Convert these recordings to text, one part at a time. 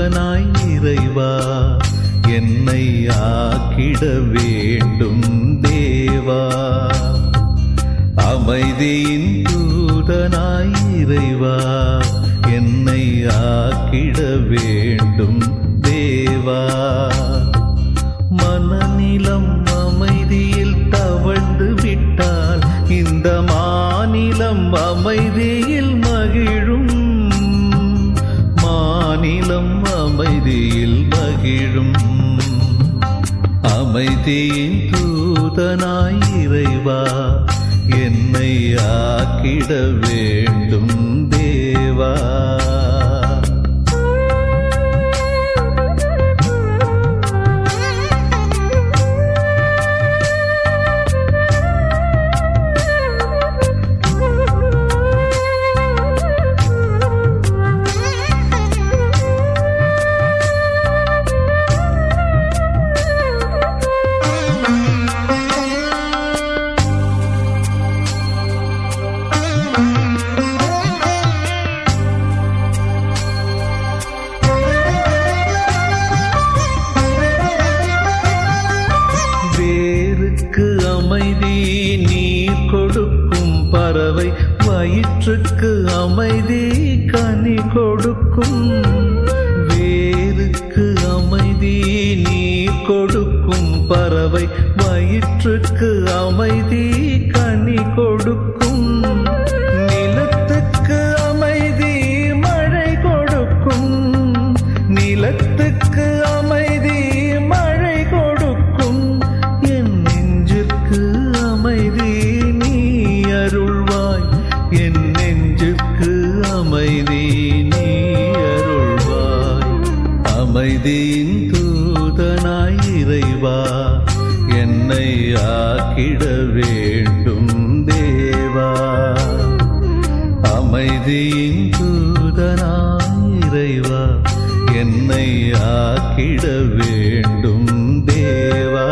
தூதனாய் இறைவா என்னை ஆக்கிட வேண்டும் தேவா அமைதியின் தூதனாய் இறைவா என்னை ஆக்கிட வேண்டும் தேவா மனநிலம் அமைதியில் தவழ்ந்து விட்டால் இந்த மாநிலம் அமைதியில் மகிழும் மாநிலம் அமைதியில் மகிழும் அமைதியின் தூதனாய் இறைவா என்னை ஆக்கிட வேண்டும் தேவா வேருக்கு அமைதி நீர் கொடுக்கும் பறவை வயிற்றுக்கு அமைதி கனி கொடுக்கும் வேருக்கு அமைதி நீர் கொடுக்கும் பறவை வயிற்றுக்கு அமைதி கனி கொடுக்கும் நிலத்துக்கு அமைதி மழை கொடுக்கும் நிலத்துக்கு அமைதி மழை கொடுக்கும் என் நெஞ்சிற்கு அமைதி நீ அருள்வாய் என் நெஞ்சிற்கு அமைதி நீ அருள்வாய் அமைதியின் தூதனாய் இறைவா என்னை ஆக்கிட வேண்டும் தேவா அமைதியின் தூதனாய் இறைவா என்னை ஆக்கிட வேண்டும் தேவா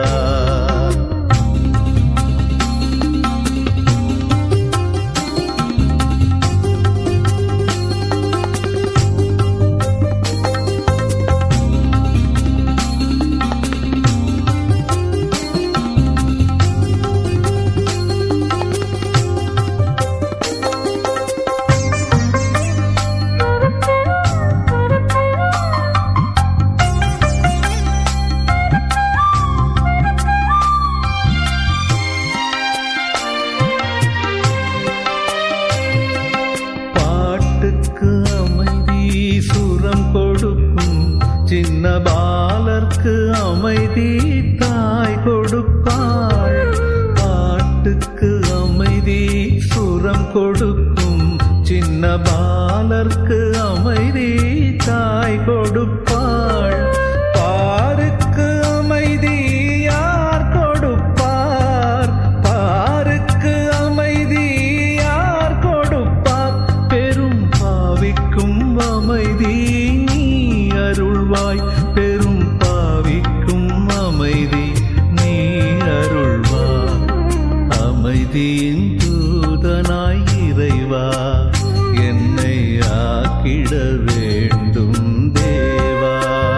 பாட்டுக்கு அமைதி சுரம் கொடுக்கும் சின்ன பாலர்க்கு அமைதி தாய் கொடுப்பாள் பாட்டுக்கு அமைதி சுரம் கொடுக்கும் சின்ன பாலர்க்கு அமைதி தாய் கொடுப்பாள் பாருக்கு அமைதி யார் கொடுப்பார் பாருக்கு அமைதி யார் கொடுப்பார் பெரும் பாவிக்கும் அமைதி நீ அருள்வாய் பெரும் பாவிக்கும் அமைதி நீ அருள்வாய் அமைதியின் தூதனாய் இறைவா என்னை ஆக்கிட வேண்டும் தேவா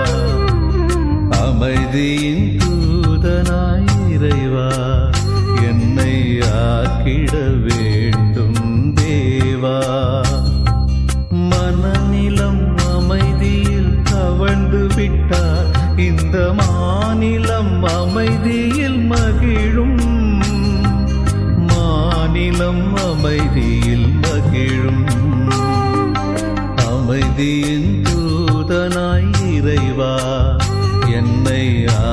அமைதியின் தூதனாய் இறைவா என்னை ஆக்கிட வேண்டும் தேவா மனநிலம் அமைதியில் தவழ்ந்து விட்டார் இந்த மாநிலம் அமைதியில் மகிழும் மாநிலம் அமைதியில் மகிழும் அமைதியின் தூதனாய் இறைவா என்னை